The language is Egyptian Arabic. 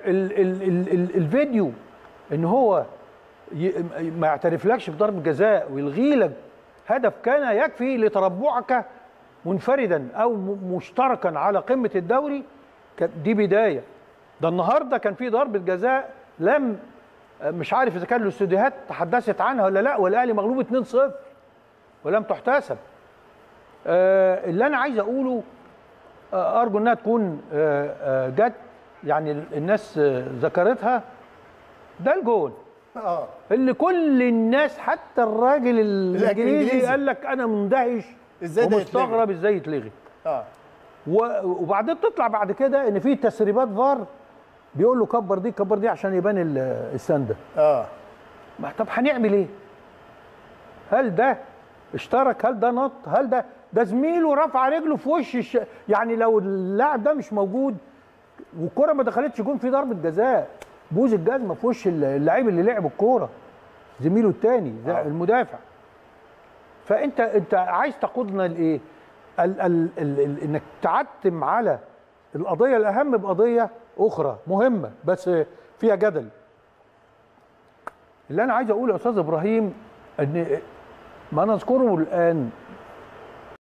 ال ال ال ال الفيديو ان هو ي- ما يعترفلكش بضربه جزاء ويلغي لك هدف كان يكفي لتربعك منفردا او م- مشتركا على قمه الدوري كانت دي بدايه ده النهارده كان في ضربه جزاء لم مش عارف اذا كان الاستوديوهات تحدثت عنها ولا لا والاهلي مغلوب 2-0 ولم تحتسب آه، اللي انا عايز اقوله آه، ارجو انها تكون آه، آه، جت يعني الناس آه، ذكرتها ده الجول اه اللي كل الناس حتى الراجل الانجليزي الإنجليزي. قال لك انا مندهش إزاي ده ومستغرب ازاي يتلغي اه و- وبعدين تطلع بعد كده ان في تسريبات فار بيقول له كبر دي كبر دي عشان يبان ال- السنده اه ما طب هنعمل ايه؟ هل ده اشترك؟ هل ده نط؟ هل ده ده زميله رفع رجله في وش الش... يعني لو اللاعب ده مش موجود والكره ما دخلتش جون في ضربه جزاء بوز الجزمه في وش اللعيب اللي لعب الكوره زميله الثاني آه. المدافع فانت انت عايز تقودنا لايه؟ ال ال ال ال انك تعتم على القضيه الاهم بقضيه اخرى مهمه بس فيها جدل اللي انا عايز اقوله يا استاذ ابراهيم ان ما نذكره الان